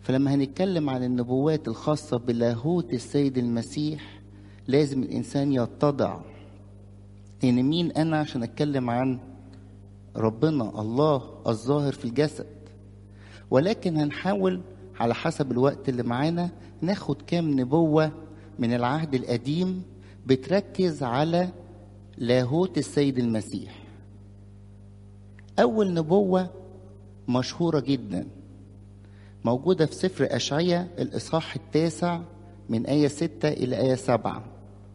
فلما هنتكلم عن النبوات الخاصة بلاهوت السيد المسيح لازم الإنسان يتضع إن مين أنا عشان أتكلم عن ربنا الله الظاهر في الجسد ولكن هنحاول على حسب الوقت اللي معانا ناخد كام نبوة من العهد القديم بتركز على لاهوت السيد المسيح أول نبوة مشهورة جدا موجودة في سفر أشعية الإصحاح التاسع من آية ستة إلى آية سبعة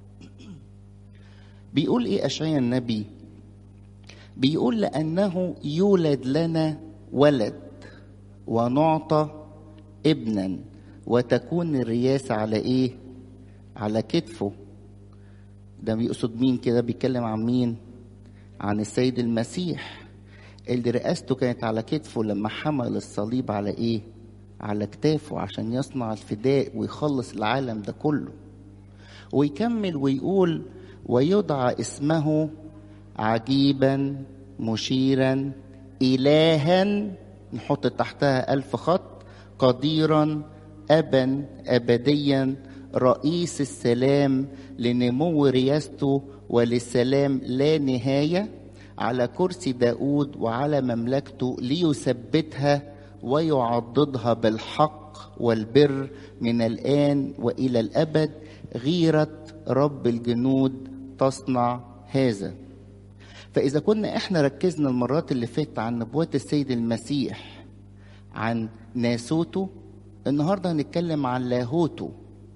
بيقول إيه أشعية النبي بيقول لأنه يولد لنا ولد ونعطى ابنا وتكون الرياسة على إيه على كتفه ده بيقصد مين كده بيتكلم عن مين عن السيد المسيح اللي رئاسته كانت على كتفه لما حمل الصليب على ايه على كتافه عشان يصنع الفداء ويخلص العالم ده كله ويكمل ويقول ويدعى اسمه عجيبا مشيرا إلها نحط تحتها ألف خط قديرا أبا أبديا رئيس السلام لنمو رياسته وللسلام لا نهاية على كرسي داود وعلى مملكته ليثبتها ويعضدها بالحق والبر من الآن وإلى الأبد غيرة رب الجنود تصنع هذا فإذا كنا إحنا ركزنا المرات اللي فاتت عن نبوات السيد المسيح عن ناسوته النهاردة هنتكلم عن لاهوته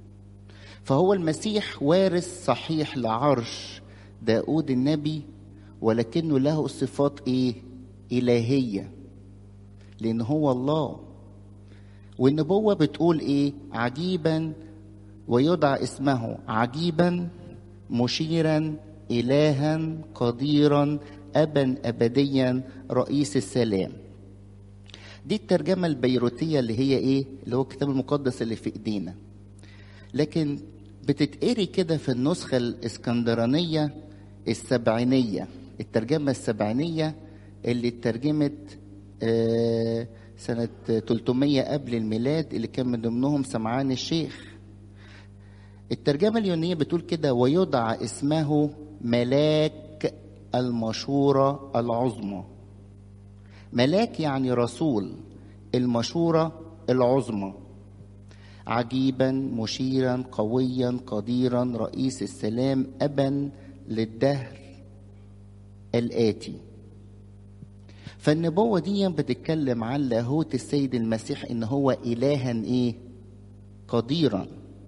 فهو المسيح وارث صحيح لعرش داود النبي ولكنه له صفات ايه إلهية لأن هو الله والنبوة بتقول ايه عجيبا ويدعى اسمه عجيبا مشيرا إلها قديرا أبا أبديا رئيس السلام دي الترجمة البيروتية اللي هي إيه اللي هو الكتاب المقدس اللي في إيدينا لكن بتتقري كده في النسخة الإسكندرانية السبعينية الترجمة السبعينية اللي اترجمت آه سنة 300 قبل الميلاد اللي كان من ضمنهم سمعان الشيخ الترجمة اليونانية بتقول كده ويدعى اسمه ملاك المشورة العظمى ملاك يعني رسول المشورة العظمى عجيبا مشيرا قويا قديرا رئيس السلام أبا للدهر الآتي فالنبوة دي بتتكلم عن لاهوت السيد المسيح إن هو إلها إيه قديرا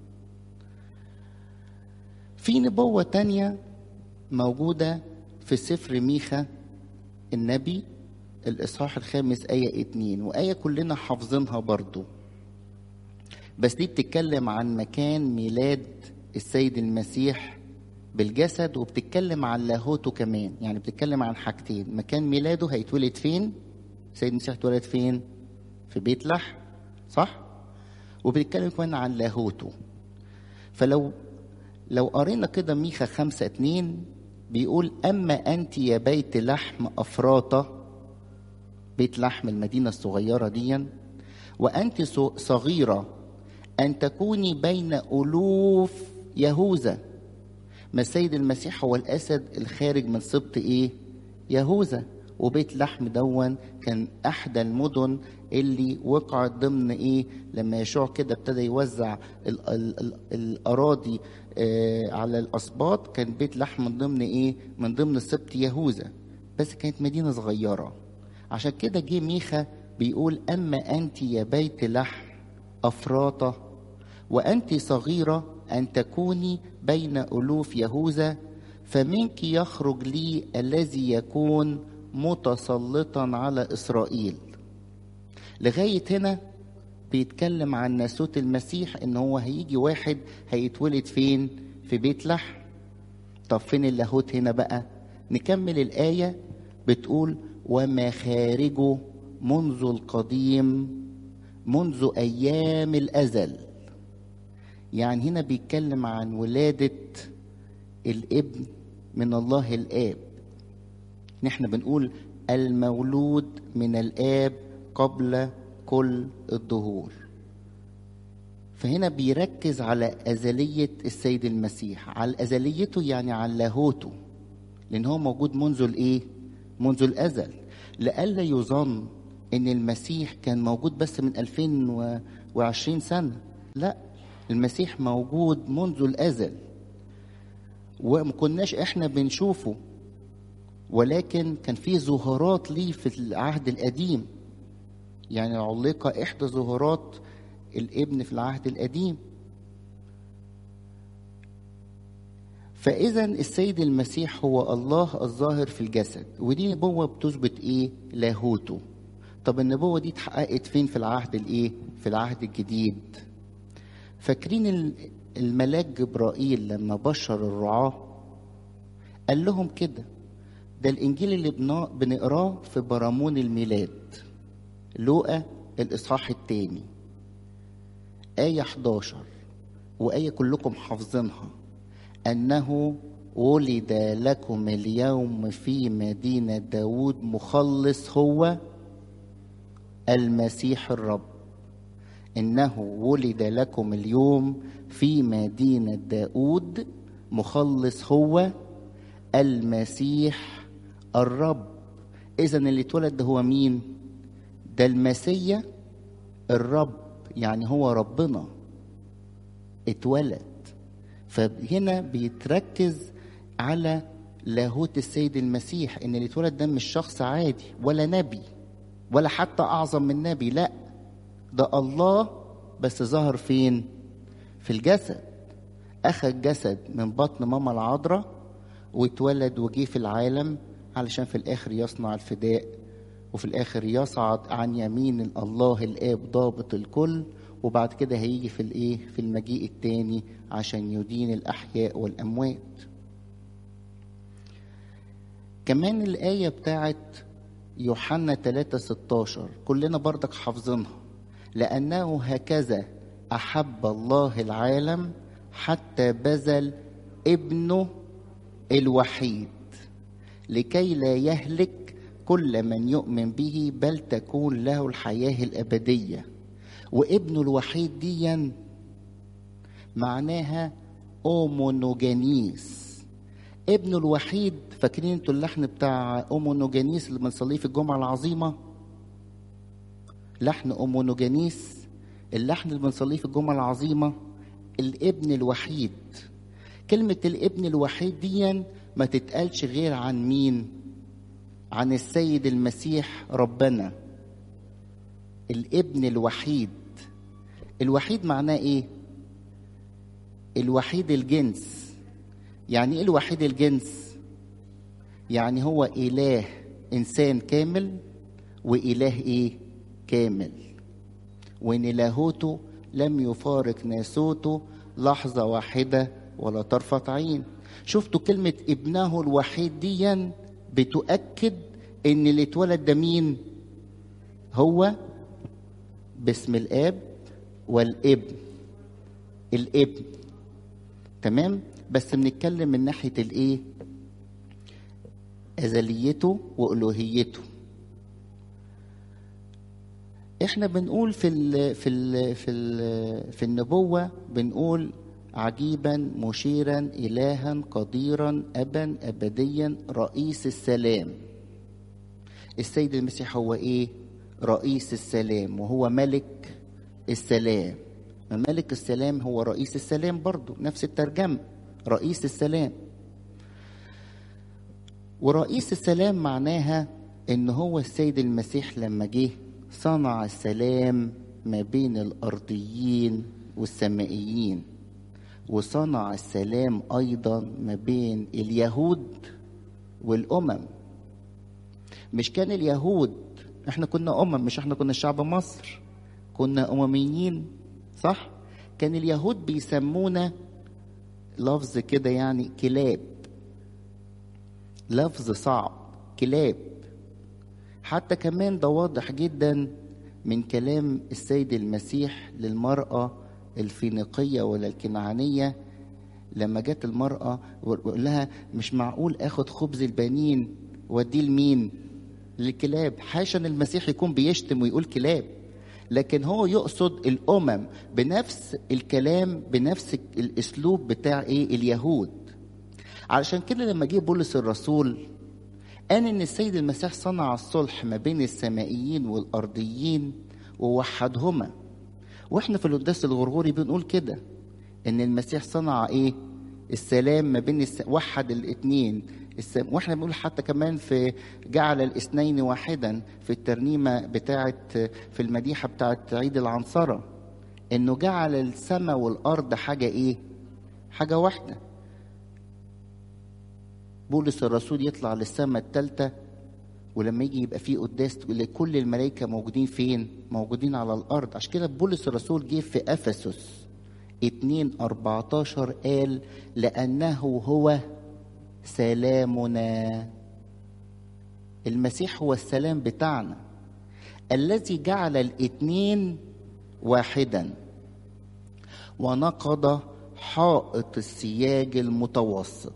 في نبوة تانية موجودة في سفر ميخا النبي الإصحاح الخامس آية اتنين وآية كلنا حافظينها برضو بس دي بتتكلم عن مكان ميلاد السيد المسيح بالجسد وبتتكلم عن لاهوته كمان يعني بتتكلم عن حاجتين مكان ميلاده هيتولد فين السيد المسيح اتولد فين في بيت لحم صح وبتتكلم كمان عن لاهوته فلو لو قرينا كده ميخا خمسة اتنين بيقول أما أنت يا بيت لحم أفراطة بيت لحم المدينة الصغيرة دي وأنت صغيرة أن تكوني بين ألوف يهوذا ما السيد المسيح هو الأسد الخارج من سبط إيه يهوذا وبيت لحم دون كان أحدى المدن اللي وقعت ضمن إيه لما يشوع كده ابتدى يوزع ال ال ال الأراضي آه على الأسباط كان بيت لحم من ضمن إيه من ضمن سبط يهوذا بس كانت مدينة صغيرة عشان كده جه ميخا بيقول أما أنت يا بيت لحم أفراطة وأنت صغيرة أن تكوني بين ألوف يهوذا فمنك يخرج لي الذي يكون متسلطا على إسرائيل لغاية هنا بيتكلم عن ناسوت المسيح ان هو هيجي واحد هيتولد فين في بيت لحم طب فين اللاهوت هنا بقى نكمل الآية بتقول ومخارجه منذ القديم منذ أيام الأزل يعني هنا بيتكلم عن ولادة الابن من الله الآب نحن بنقول المولود من الآب قبل كل الدهور فهنا بيركز على أزلية السيد المسيح على أزليته يعني على لاهوته لأن هو موجود منذ الإيه؟ منذ الأزل لئلا يظن إن المسيح كان موجود بس من 2020 سنة لا المسيح موجود منذ الأزل وما كناش إحنا بنشوفه ولكن كان في ظهورات ليه في العهد القديم يعني علق إحدى ظهورات الابن في العهد القديم فإذا السيد المسيح هو الله الظاهر في الجسد ودي نبوة بتثبت إيه؟ لاهوته طب النبوة دي اتحققت فين في العهد الإيه؟ في العهد الجديد فاكرين الملاك جبرائيل لما بشر الرعاة قال لهم كده ده الإنجيل اللي بنقراه في برامون الميلاد لوقا الإصحاح الثاني آية 11 وآية كلكم حافظينها أنه ولد لكم اليوم في مدينة داود مخلص هو المسيح الرب إنه ولد لكم اليوم في مدينة داود مخلص هو المسيح الرب إذا اللي اتولد ده هو مين؟ ده المسيا الرب يعني هو ربنا اتولد فهنا بيتركز على لاهوت السيد المسيح ان اللي اتولد ده مش شخص عادي ولا نبي ولا حتى اعظم من نبي لا ده الله بس ظهر فين في الجسد اخذ جسد من بطن ماما العذراء واتولد وجيه في العالم علشان في الاخر يصنع الفداء وفي الاخر يصعد عن يمين الله الاب ضابط الكل وبعد كده هيجي في الايه في المجيء التاني عشان يدين الاحياء والاموات كمان الآية بتاعت يوحنا 3 16 كلنا برضك حافظينها لأنه هكذا أحب الله العالم حتى بذل ابنه الوحيد لكي لا يهلك كل من يؤمن به بل تكون له الحياة الأبدية وابنه الوحيد ديا معناها أومونوجانيس ابنه الوحيد فاكرين انتوا اللحن بتاع أومونوجانيس اللي بنصليه في الجمعة العظيمة لحن أومونوجانيس اللحن اللي بنصليه في الجمعة العظيمة الابن الوحيد كلمة الابن الوحيد دي ما تتقالش غير عن مين عن السيد المسيح ربنا الابن الوحيد الوحيد معناه ايه الوحيد الجنس يعني ايه الوحيد الجنس يعني هو اله انسان كامل واله ايه كامل وان لاهوته لم يفارق ناسوته لحظه واحده ولا طرفه عين شفتوا كلمه ابنه الوحيد ديا بتؤكد ان اللي اتولد ده مين هو باسم الاب والابن الابن تمام بس بنتكلم من ناحيه الايه ازليته والوهيته احنا بنقول في ال في ال في ال في النبوه بنقول عجيبا مشيرا الها قديرا ابا ابديا رئيس السلام السيد المسيح هو ايه رئيس السلام وهو ملك السلام ملك السلام هو رئيس السلام برضو نفس الترجمة رئيس السلام ورئيس السلام معناها ان هو السيد المسيح لما جه صنع السلام ما بين الارضيين والسمائيين وصنع السلام ايضا ما بين اليهود والامم مش كان اليهود احنا كنا امم مش احنا كنا شعب مصر كنا امميين صح كان اليهود بيسمونا لفظ كده يعني كلاب لفظ صعب كلاب حتى كمان ده واضح جدا من كلام السيد المسيح للمرأة الفينيقية ولا الكنعانية لما جت المرأة وقال لها مش معقول اخد خبز البنين واديه لمين؟ للكلاب حاشا المسيح يكون بيشتم ويقول كلاب لكن هو يقصد الامم بنفس الكلام بنفس الاسلوب بتاع ايه اليهود علشان كده لما جه بولس الرسول قال ان السيد المسيح صنع الصلح ما بين السمائيين والارضيين ووحدهما واحنا في القداس الغرغوري بنقول كده ان المسيح صنع ايه السلام ما بين الس... وحد الاثنين السلام واحنا بنقول حتى كمان في جعل الاثنين واحدا في الترنيمه بتاعه في المديحه بتاعه عيد العنصره انه جعل السماء والارض حاجه ايه حاجه واحده بولس الرسول يطلع للسماء الثالثه ولما يجي يبقى فيه قداس كل الملائكه موجودين فين موجودين على الارض عشان كده بولس الرسول جه في افسس 2 14 قال لأنه هو سلامنا المسيح هو السلام بتاعنا الذي جعل الاثنين واحدا ونقض حائط السياج المتوسط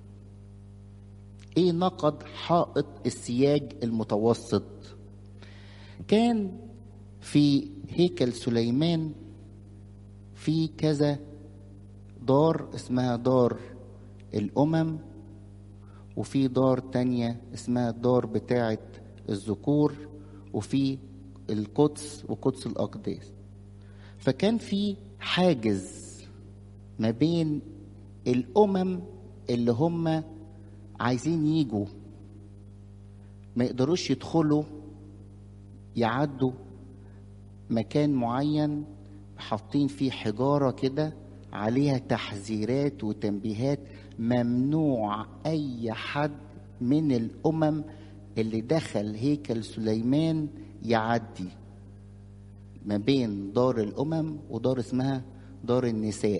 ايه نقض حائط السياج المتوسط كان في هيكل سليمان في كذا دار اسمها دار الأمم وفي دار تانية اسمها الدار بتاعة الذكور وفي القدس وقدس الأقداس فكان في حاجز ما بين الأمم اللي هم عايزين يجوا ما يقدروش يدخلوا يعدوا مكان معين حاطين فيه حجارة كده عليها تحذيرات وتنبيهات ممنوع أي حد من الأمم اللي دخل هيكل سليمان يعدي ما بين دار الأمم ودار اسمها دار النساء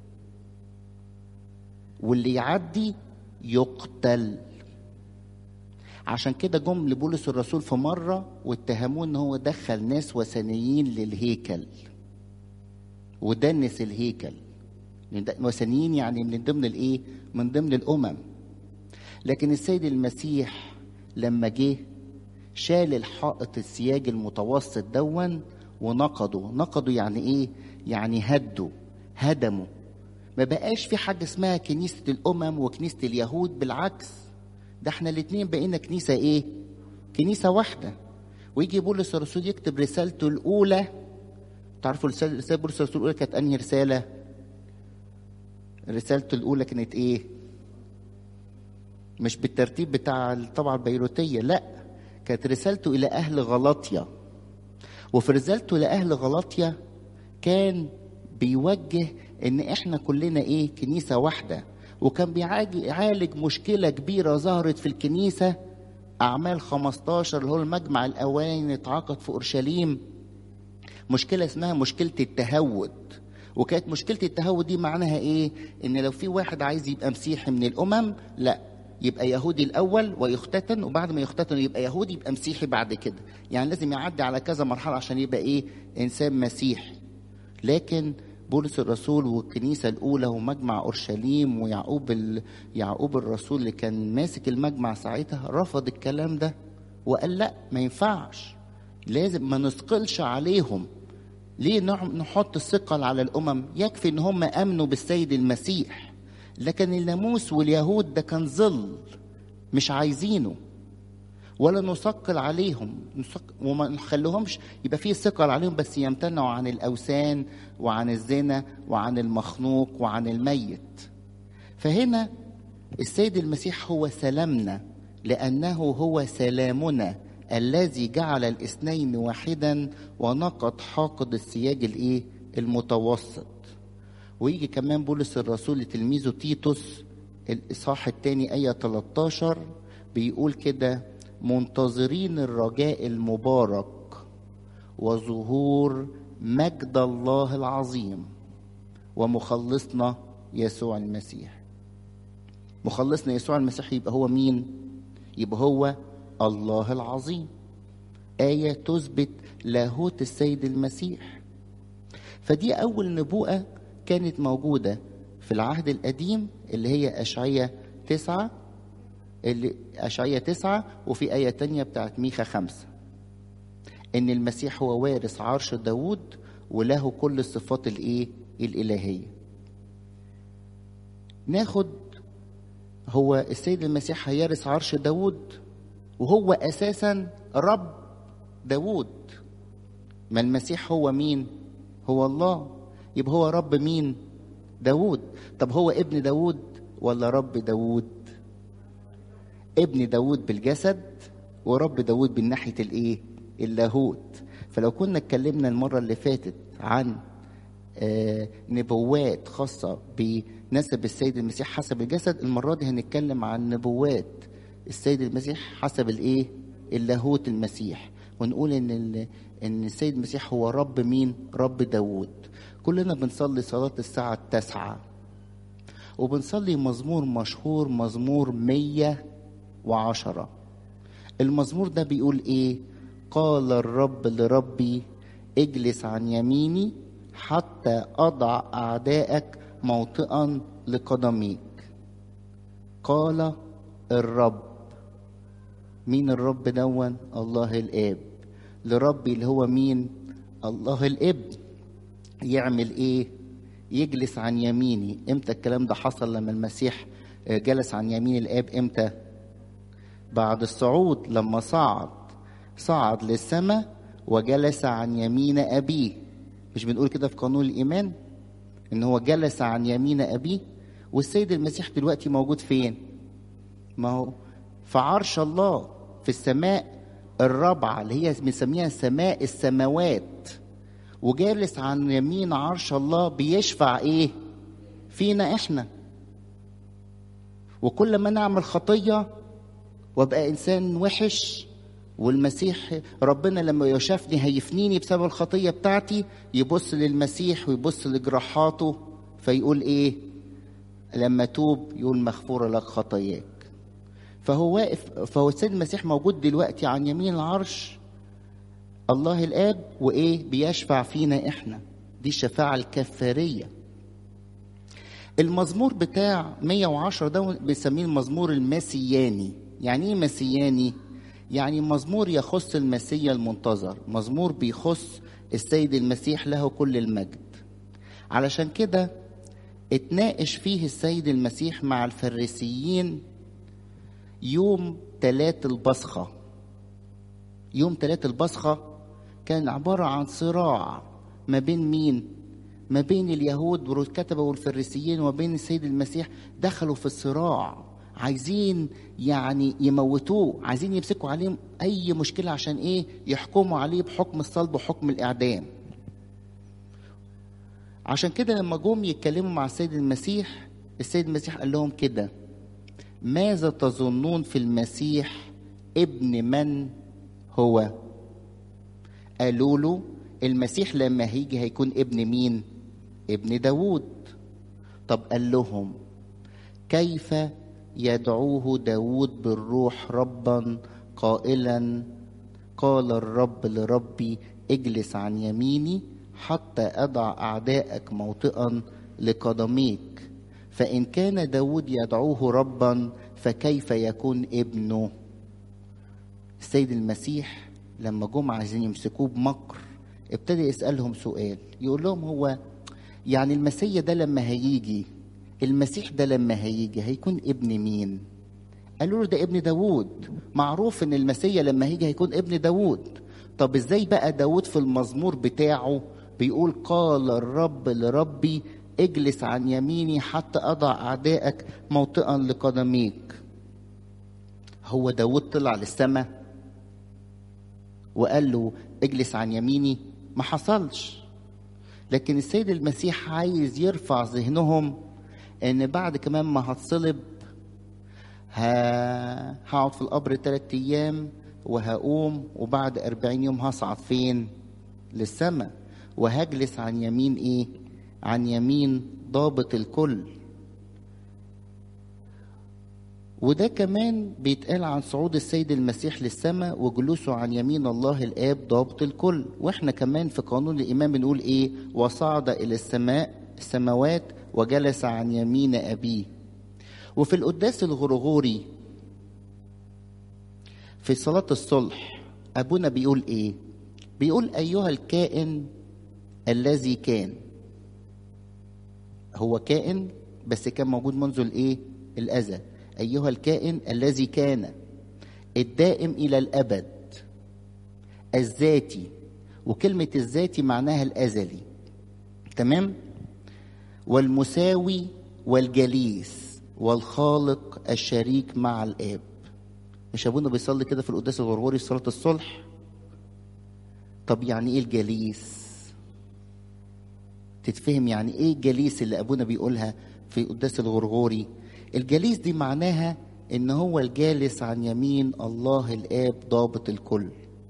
واللي يعدي يقتل عشان كده جم لبولس الرسول في مرة واتهموه ان هو دخل ناس وثنيين للهيكل ودنس الهيكل وثنيين يعني من ضمن الايه من ضمن الامم لكن السيد المسيح لما جه شال الحائط السياج المتوسط دون ونقضه نقضه يعني ايه يعني هدوا هدموا ما بقاش في حاجة اسمها كنيسة الأمم وكنيسة اليهود بالعكس ده احنا الاتنين بقينا كنيسة ايه كنيسة واحدة ويجي بولس الرسول يكتب رسالته الأولى تعرفوا رسالة بولس الرسول الأولى كانت أنهي رسالة؟ رسالته الأولى كانت إيه؟ مش بالترتيب بتاع الطبعة البيروتية، لأ كانت رسالته إلى أهل غلاطيا وفي رسالته لأهل غلاطيا كان بيوجه إن إحنا كلنا إيه؟ كنيسة واحدة وكان بيعالج مشكلة كبيرة ظهرت في الكنيسة أعمال 15 اللي هو المجمع الأولاني اتعاقد في أورشليم مشكلة اسمها مشكلة التهود وكانت مشكلة التهود دي معناها ايه ان لو في واحد عايز يبقى مسيحي من الامم لا يبقى يهودي الاول ويختتن وبعد ما يختتن يبقى يهودي يبقى مسيحي بعد كده يعني لازم يعدي على كذا مرحلة عشان يبقى ايه انسان مسيحي لكن بولس الرسول والكنيسة الأولى ومجمع أورشليم ويعقوب ال... يعقوب الرسول اللي كان ماسك المجمع ساعتها رفض الكلام ده وقال لا ما ينفعش لازم ما نثقلش عليهم ليه نحط الثقل على الامم يكفي ان هم امنوا بالسيد المسيح لكن الناموس واليهود ده كان ظل مش عايزينه ولا نثقل عليهم وما نخليهمش يبقى فيه ثقل عليهم بس يمتنعوا عن الاوثان وعن الزنا وعن المخنوق وعن الميت فهنا السيد المسيح هو سلامنا لانه هو سلامنا الذي جعل الاثنين واحدا ونقض حاقد السياج الايه المتوسط ويجي كمان بولس الرسول لتلميذه تيتوس الاصحاح الثاني ايه 13 بيقول كده منتظرين الرجاء المبارك وظهور مجد الله العظيم ومخلصنا يسوع المسيح مخلصنا يسوع المسيح يبقى هو مين يبقى هو الله العظيم آية تثبت لاهوت السيد المسيح فدي أول نبوءة كانت موجودة في العهد القديم اللي هي أشعية تسعة اللي أشعية تسعة وفي آية تانية بتاعت ميخا خمسة ان المسيح هو وارث عرش داود وله كل الصفات الايه الالهيه ناخد هو السيد المسيح هيرث عرش داود وهو اساسا رب داود ما المسيح هو مين هو الله يبقى هو رب مين داود طب هو ابن داود ولا رب داود ابن داود بالجسد ورب داود من ناحية الايه اللاهوت فلو كنا اتكلمنا المرة اللي فاتت عن آه نبوات خاصة بنسب السيد المسيح حسب الجسد المرة دي هنتكلم عن نبوات السيد المسيح حسب الايه اللاهوت المسيح ونقول ان ان السيد المسيح هو رب مين رب داود كلنا بنصلي صلاة الساعة التاسعة وبنصلي مزمور مشهور مزمور مية وعشرة المزمور ده بيقول ايه قال الرب لربي اجلس عن يميني حتى اضع اعدائك موطئا لقدميك قال الرب مين الرب دون الله الاب لربي اللي هو مين الله الابن يعمل ايه يجلس عن يميني امتى الكلام ده حصل لما المسيح جلس عن يمين الاب امتى بعد الصعود لما صعد صعد للسماء وجلس عن يمين ابيه مش بنقول كده في قانون الايمان ان هو جلس عن يمين ابيه والسيد المسيح دلوقتي موجود فين ما هو في عرش الله في السماء الرابعه اللي هي بنسميها سماء السماوات وجالس عن يمين عرش الله بيشفع ايه فينا احنا وكل ما نعمل خطيه وابقى انسان وحش والمسيح ربنا لما يشافني هيفنيني بسبب الخطيه بتاعتي يبص للمسيح ويبص لجراحاته فيقول ايه لما توب يقول مغفوره لك خطاياك فهو واقف فهو السيد المسيح موجود دلوقتي عن يمين العرش الله الاب وايه بيشفع فينا احنا دي الشفاعه الكفاريه المزمور بتاع 110 ده بنسميه المزمور المسياني يعني ايه مسياني يعني مزمور يخص المسيا المنتظر مزمور بيخص السيد المسيح له كل المجد علشان كده اتناقش فيه السيد المسيح مع الفريسيين يوم تلات البصخة يوم تلات البصخة كان عبارة عن صراع ما بين مين ما بين اليهود والكتبة والفريسيين وبين السيد المسيح دخلوا في الصراع عايزين يعني يموتوه عايزين يمسكوا عليه اي مشكله عشان ايه يحكموا عليه بحكم الصلب وحكم الاعدام عشان كده لما جم يتكلموا مع السيد المسيح السيد المسيح قال لهم كده ماذا تظنون في المسيح ابن من هو قالوا له المسيح لما هيجي هيكون ابن مين ابن داود طب قال لهم كيف يدعوه داود بالروح ربا قائلا قال الرب لربي اجلس عن يميني حتى أضع أعدائك موطئا لقدميك فإن كان داود يدعوه ربا فكيف يكون ابنه السيد المسيح لما جم عايزين يمسكوه بمكر ابتدى يسألهم سؤال يقول لهم هو يعني المسيح ده لما هيجي المسيح ده لما هيجي هيكون ابن مين قالوا له ده ابن داوود معروف ان المسيح لما هيجي هيكون ابن داوود طب ازاي بقى داوود في المزمور بتاعه بيقول قال الرب لربي اجلس عن يميني حتى اضع اعدائك موطئا لقدميك هو داوود طلع للسماء وقال له اجلس عن يميني ما حصلش لكن السيد المسيح عايز يرفع ذهنهم ان بعد كمان ما هتصلب هقعد في القبر ثلاثة ايام وهقوم وبعد أربعين يوم هصعد فين للسماء وهجلس عن يمين ايه عن يمين ضابط الكل وده كمان بيتقال عن صعود السيد المسيح للسماء وجلوسه عن يمين الله الآب ضابط الكل واحنا كمان في قانون الإيمان بنقول ايه وصعد إلى السماء السماوات وجلس عن يمين أبيه وفي القداس الغرغوري في صلاة الصلح أبونا بيقول إيه بيقول أيها الكائن الذي كان هو كائن بس كان موجود منذ الايه الازل ايها الكائن الذي كان الدائم الى الابد الذاتي وكلمه الذاتي معناها الازلي تمام والمساوي والجليس والخالق الشريك مع الاب مش ابونا بيصلي كده في القداس الغرغوري صلاه الصلح طب يعني ايه الجليس تتفهم يعني ايه الجليس اللي ابونا بيقولها في قداس الغرغوري الجليس دي معناها ان هو الجالس عن يمين الله الاب ضابط الكل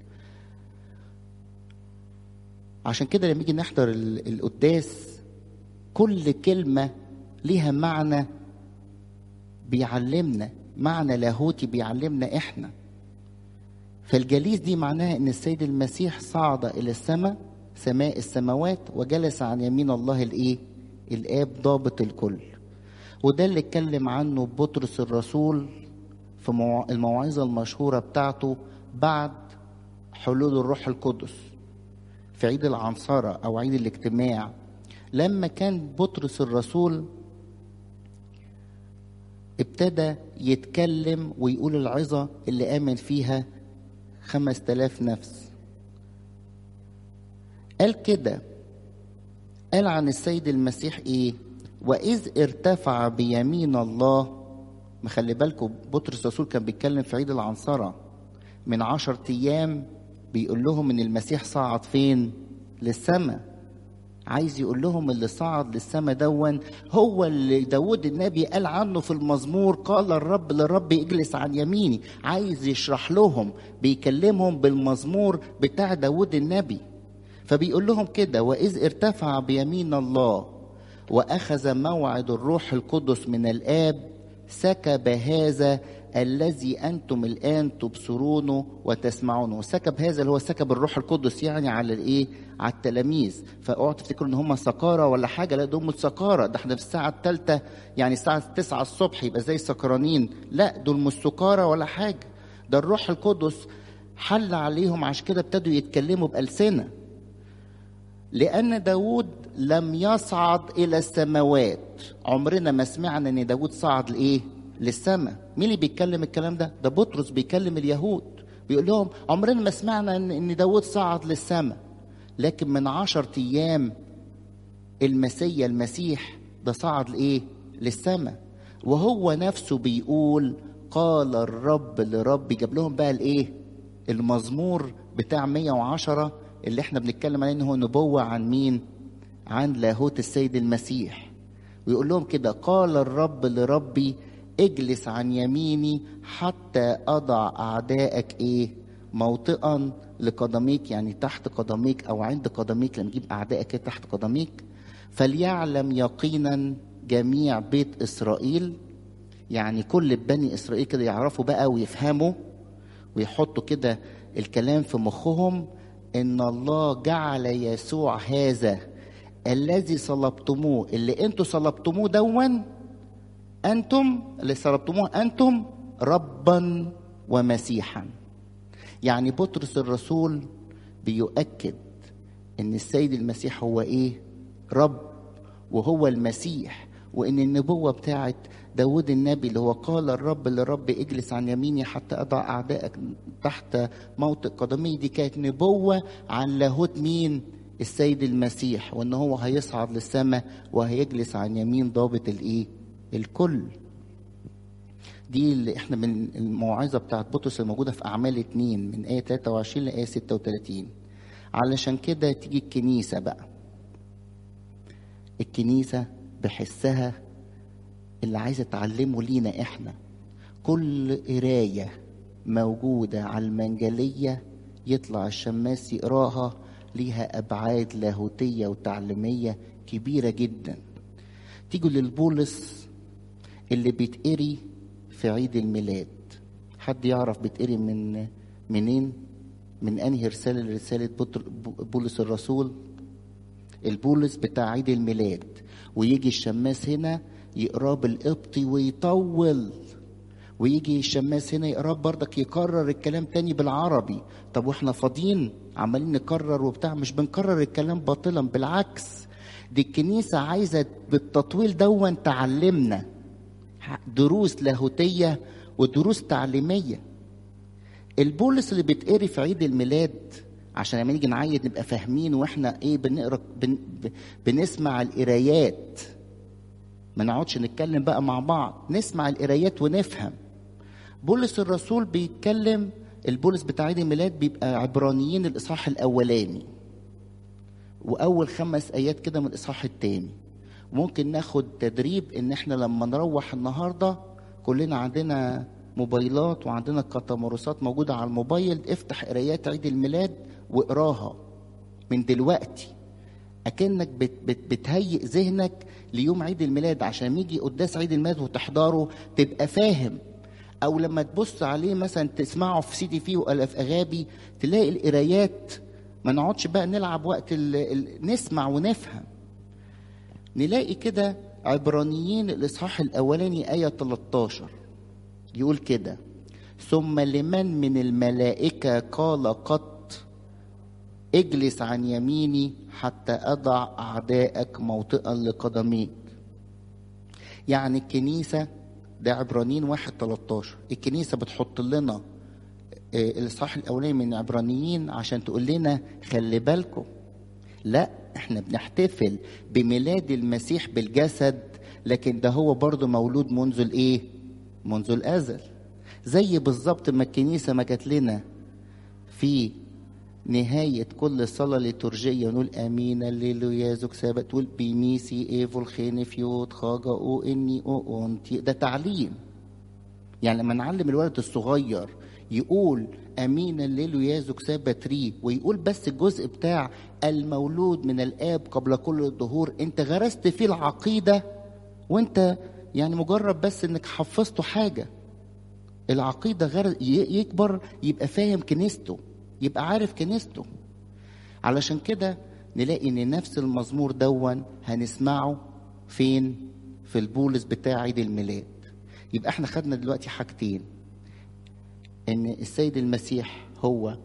عشان كده لما نيجي نحضر القداس كل كلمه ليها معنى بيعلمنا معنى لاهوتي بيعلمنا احنا فالجليس دي معناها ان السيد المسيح صعد الى السماء سماء السماوات وجلس عن يمين الله الايه الاب ضابط الكل وده اللي اتكلم عنه بطرس الرسول في الموعظه المشهوره بتاعته بعد حلول الروح القدس في عيد العنصره او عيد الاجتماع لما كان بطرس الرسول ابتدى يتكلم ويقول العظة اللي آمن فيها خمس تلاف نفس قال كده قال عن السيد المسيح ايه واذ ارتفع بيمين الله مخلي بالكم بطرس الرسول كان بيتكلم في عيد العنصرة من عشرة ايام بيقول لهم ان المسيح صعد فين للسماء عايز يقول لهم اللي صعد للسماء دون هو اللي داود النبي قال عنه في المزمور قال الرب للرب اجلس عن يميني عايز يشرح لهم بيكلمهم بالمزمور بتاع داود النبي فبيقول لهم كده وإذ ارتفع بيمين الله وأخذ موعد الروح القدس من الآب سكب هذا الذي أنتم الآن تبصرونه وتسمعونه سكب هذا اللي هو سكب الروح القدس يعني على الإيه على التلاميذ فاوعوا تفتكروا ان هم سكارى ولا حاجه لا دول مش سكارى ده احنا في الساعه الثالثه يعني الساعه 9 الصبح يبقى زي سكرانين لا دول مش سكارى ولا حاجه ده الروح القدس حل عليهم عشان كده ابتدوا يتكلموا بألسنة لأن داود لم يصعد إلى السماوات عمرنا ما سمعنا أن داود صعد لإيه للسماء مين اللي بيتكلم الكلام ده ده بطرس بيكلم اليهود بيقول لهم عمرنا ما سمعنا أن داود صعد للسماء لكن من عشرة أيام المسيا المسيح ده صعد لإيه للسماء وهو نفسه بيقول قال الرب لربي جاب لهم بقى الايه المزمور بتاع 110 اللي احنا بنتكلم عليه ان هو نبوة عن مين عن لاهوت السيد المسيح ويقول لهم كده قال الرب لربي اجلس عن يميني حتى اضع اعدائك ايه موطئا لقدميك يعني تحت قدميك او عند قدميك لما نجيب اعدائك تحت قدميك فليعلم يقينا جميع بيت اسرائيل يعني كل بني اسرائيل كده يعرفوا بقى ويفهموا ويحطوا كده الكلام في مخهم ان الله جعل يسوع هذا الذي صلبتموه اللي انتوا صلبتموه دون انتم اللي صلبتموه انتم ربا ومسيحا يعني بطرس الرسول بيؤكد ان السيد المسيح هو ايه رب وهو المسيح وان النبوه بتاعت داود النبي اللي هو قال الرب للرب اجلس عن يميني حتى اضع اعدائك تحت موطئ قدمي دي كانت نبوه عن لاهوت مين السيد المسيح وان هو هيصعد للسماء وهيجلس عن يمين ضابط الايه الكل دي اللي احنا من الموعظه بتاعت بطرس الموجوده في اعمال اتنين من ايه 23 لايه 36 علشان كده تيجي الكنيسه بقى الكنيسه بحسها اللي عايزه تعلمه لينا احنا كل قرايه موجوده على المنجليه يطلع الشماس يقراها ليها ابعاد لاهوتيه وتعليميه كبيره جدا تيجوا للبولس اللي بيتقري في عيد الميلاد حد يعرف بيتقري من منين من انهي رساله لرساله بولس الرسول البولس بتاع عيد الميلاد ويجي الشماس هنا يقراه بالقبطي ويطول ويجي الشماس هنا يقراه بردك يكرر الكلام تاني بالعربي طب واحنا فاضيين عمالين نكرر وبتاع مش بنكرر الكلام باطلا بالعكس دي الكنيسة عايزة بالتطويل دون تعلمنا دروس لاهوتية ودروس تعليمية البولس اللي بيتقري في عيد الميلاد عشان لما نيجي نعيد نبقى فاهمين واحنا ايه بنقرا بن بنسمع القرايات ما نقعدش نتكلم بقى مع بعض نسمع القرايات ونفهم بولس الرسول بيتكلم البولس بتاع عيد الميلاد بيبقى عبرانيين الاصحاح الاولاني واول خمس ايات كده من الاصحاح الثاني ممكن ناخد تدريب ان احنا لما نروح النهارده كلنا عندنا موبايلات وعندنا كتمارسات موجوده على الموبايل افتح قرايات عيد الميلاد واقراها من دلوقتي اكنك بت بت بتهيئ ذهنك ليوم عيد الميلاد عشان يجي قداس عيد الميلاد وتحضره تبقى فاهم او لما تبص عليه مثلا تسمعه في سي دي في ولا في اغابي تلاقي القرايات ما نقعدش بقى نلعب وقت ال ال نسمع ونفهم نلاقي كده عبرانيين الاصحاح الاولاني ايه 13 يقول كده ثم لمن من الملائكه قال قط اجلس عن يميني حتى اضع اعدائك موطئا لقدميك يعني الكنيسه ده عبرانيين واحد 13 الكنيسه بتحط لنا الاصحاح الاولاني من عبرانيين عشان تقول لنا خلي بالكم لا احنا بنحتفل بميلاد المسيح بالجسد لكن ده هو برضه مولود منذ الايه منذ الازل زي بالظبط ما الكنيسه ما جات لنا في نهاية كل صلاة ليتورجية نقول آمين الليلويا زوك سابت تقول بيميسي إيفول خين فيوت خاجا أو إني أو أنتي ده تعليم يعني لما نعلم الولد الصغير يقول امين الليل يازك سابتري ويقول بس الجزء بتاع المولود من الاب قبل كل الظهور انت غرست فيه العقيده وانت يعني مجرد بس انك حفظته حاجه العقيده غير يكبر يبقى فاهم كنيسته يبقى عارف كنيسته علشان كده نلاقي ان نفس المزمور دون هنسمعه فين في البولس بتاع عيد الميلاد يبقى احنا خدنا دلوقتي حاجتين ان السيد المسيح هو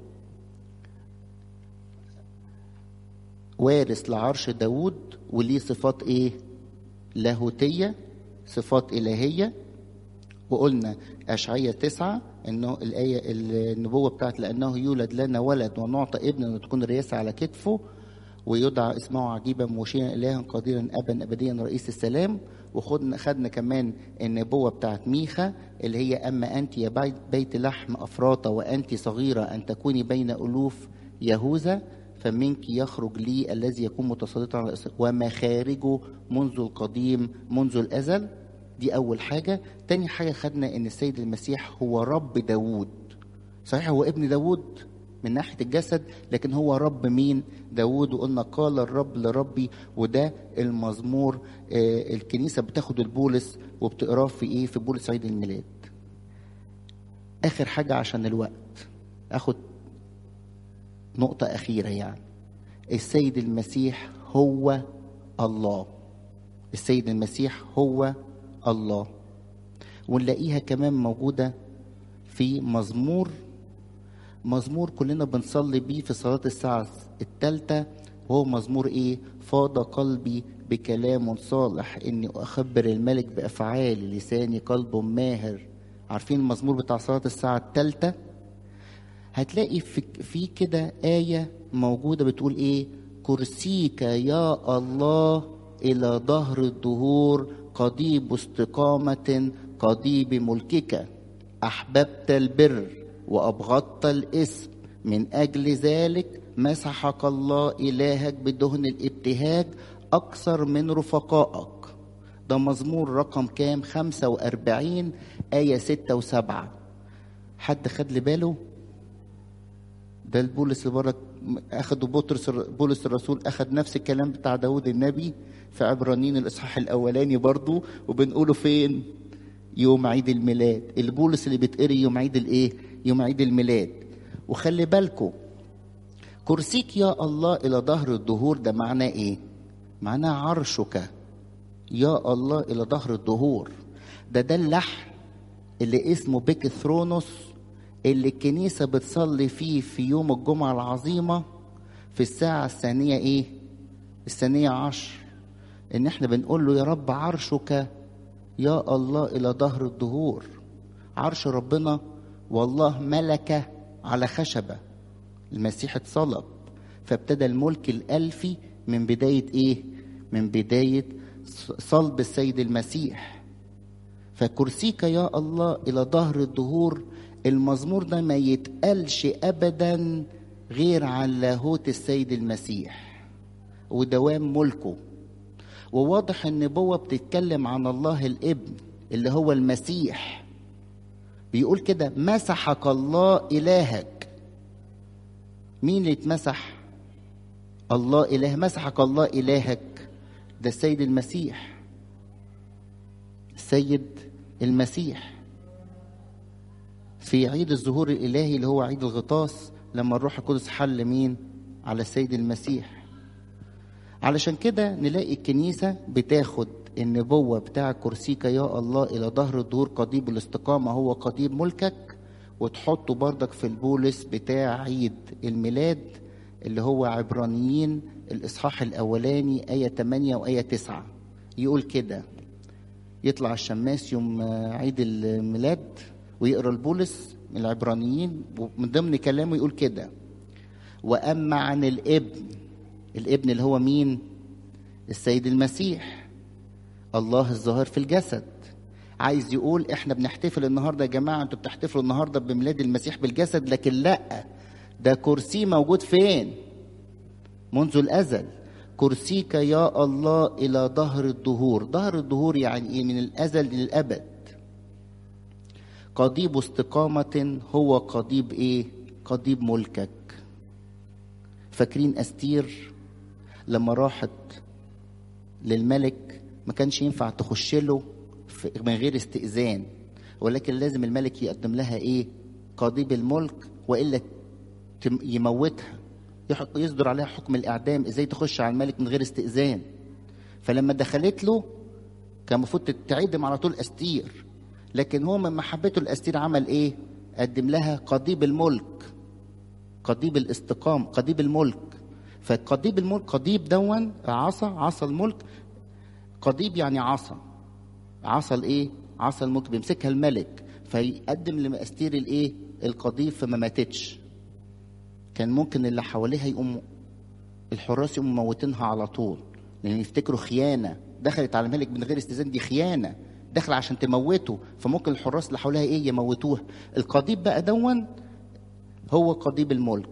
وارث لعرش داود وليه صفات ايه لاهوتية صفات إلهية وقلنا أشعية تسعة إنه الآية النبوة بتاعت لأنه يولد لنا ولد ونعطى ابن وتكون الرئاسة على كتفه ويدعى اسمه عجيبا مشيرا إلها قديرا أبا أبديا رئيس السلام وخدنا خدنا كمان النبوة بتاعت ميخا اللي هي أما أنت يا بيت, بيت لحم أفراطة وأنت صغيرة أن تكوني بين ألوف يهوذا فمنك يخرج لي الذي يكون متسلطا على ومخارجه منذ القديم منذ الأزل دي أول حاجة تاني حاجة خدنا إن السيد المسيح هو رب داوود صحيح هو ابن داوود من ناحية الجسد لكن هو رب مين داود وقلنا قال الرب لربي وده المزمور آه الكنيسة بتاخد البولس وبتقراه في ايه في بولس عيد الميلاد اخر حاجة عشان الوقت اخد نقطة أخيرة يعني السيد المسيح هو الله السيد المسيح هو الله ونلاقيها كمان موجودة في مزمور مزمور كلنا بنصلي بيه في صلاة الساعة الثالثة وهو مزمور ايه فاض قلبي بكلام صالح اني اخبر الملك بافعال لساني قلب ماهر عارفين المزمور بتاع صلاة الساعة الثالثة هتلاقي في, في كده آية موجودة بتقول ايه كرسيك يا الله إلى ظهر الدهور قضيب استقامة قضيب ملكك أحببت البر وأبغضت الاسم من أجل ذلك مسحك الله إلهك بدهن الابتهاج أكثر من رفقائك ده مزمور رقم كام خمسة وأربعين آية ستة وسبعة حد خد لي باله ده البولس اللي بره اخدوا بطرس بولس الرسول اخد نفس الكلام بتاع داود النبي في عبرانيين الاصحاح الاولاني برضو وبنقوله فين يوم عيد الميلاد البولس اللي بتقري يوم عيد الايه يوم عيد الميلاد وخلي بالكم كرسيك يا الله الى ظهر الدهور ده معناه ايه معناه عرشك يا الله الى ظهر الدهور ده ده اللحن اللي اسمه بيك ثرونوس اللي الكنيسة بتصلي فيه في يوم الجمعة العظيمة في الساعة الثانية ايه الثانية عشر ان احنا بنقول له يا رب عرشك يا الله الى ظهر الدهور عرش ربنا والله ملك على خشبة المسيح اتصلب فابتدى الملك الألفي من بداية ايه من بداية صلب السيد المسيح فكرسيك يا الله الى ظهر الدهور المزمور ده ما يتقالش ابدا غير عن لاهوت السيد المسيح ودوام ملكه وواضح النبوة بتتكلم عن الله الابن اللي هو المسيح بيقول كده مسحك الله إلهك مين اللي اتمسح الله إله مسحك الله إلهك ده السيد المسيح السيد المسيح في عيد الظهور الإلهي اللي هو عيد الغطاس لما الروح القدس حل مين على السيد المسيح علشان كده نلاقي الكنيسة بتاخد النبوة بتاع كرسيك يا الله إلى ظهر الدور قضيب الاستقامة هو قضيب ملكك وتحطه بردك في البولس بتاع عيد الميلاد اللي هو عبرانيين الإصحاح الأولاني آية 8 وآية 9 يقول كده يطلع الشماس يوم عيد الميلاد ويقرا البولس من العبرانيين ومن ضمن كلامه يقول كده واما عن الابن الابن اللي هو مين السيد المسيح الله الظاهر في الجسد عايز يقول احنا بنحتفل النهارده يا جماعه انتوا بتحتفلوا النهارده بميلاد المسيح بالجسد لكن لا ده كرسي موجود فين منذ الازل كرسيك يا الله الى ظهر الدهور ظهر الدهور يعني ايه من الازل للابد قضيب استقامة هو قضيب ايه قضيب ملكك فاكرين استير لما راحت للملك ما كانش ينفع تخش له من غير استئذان ولكن لازم الملك يقدم لها ايه قضيب الملك والا يموتها يصدر عليها حكم الاعدام ازاي تخش على الملك من غير استئذان فلما دخلت له كان المفروض تتعدم على طول استير لكن هو من محبته الاستير عمل ايه قدم لها قضيب الملك قضيب الاستقام قضيب الملك فقضيب الملك قضيب دون عصا عصا الملك قضيب يعني عصا عصا الايه عصا الملك بيمسكها الملك فيقدم لاستير الايه القضيب فما ماتتش كان ممكن اللي حواليها يقوموا الحراس يقوموا موتينها على طول لان يفتكروا خيانه دخلت على الملك من غير استئذان دي خيانه داخله عشان تموته فممكن الحراس اللي حواليها ايه يموتوها القضيب بقى دون هو قضيب الملك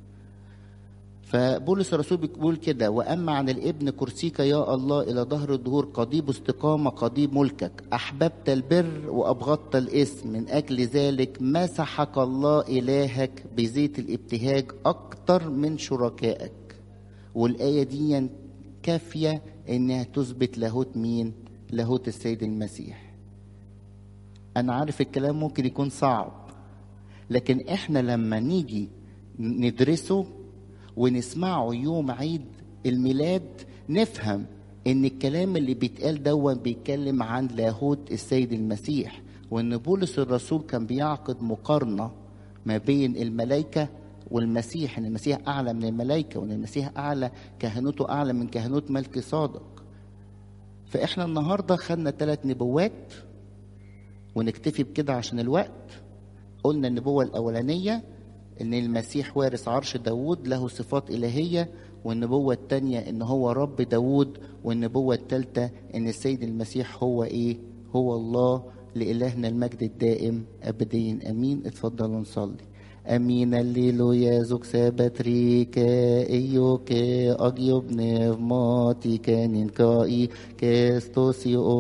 فبولس الرسول بيقول كده واما عن الابن كرسيك يا الله الى ظهر الدهور قضيب استقامه قضيب ملكك احببت البر وابغضت الاسم من اجل ذلك مسحك الله الهك بزيت الابتهاج اكتر من شركائك والايه دي كافيه انها تثبت لاهوت مين لاهوت السيد المسيح انا عارف الكلام ممكن يكون صعب لكن احنا لما نيجي ندرسه ونسمعه يوم عيد الميلاد نفهم ان الكلام اللي بيتقال دون بيتكلم عن لاهوت السيد المسيح وان بولس الرسول كان بيعقد مقارنه ما بين الملائكه والمسيح ان المسيح اعلى من الملائكه وان المسيح اعلى كهنوته اعلى من كهنوت ملك صادق فاحنا النهارده خدنا ثلاث نبوات ونكتفي بكده عشان الوقت قلنا النبوه الاولانيه ان المسيح وارث عرش داود له صفات الهيه والنبوه الثانيه ان هو رب داود والنبوه الثالثه ان السيد المسيح هو ايه هو الله لالهنا المجد الدائم ابديا امين اتفضلوا نصلي امين الليلويا زوك سابتريكا ايوكا اجيوب نفماتي كانين كاي كاستوسيو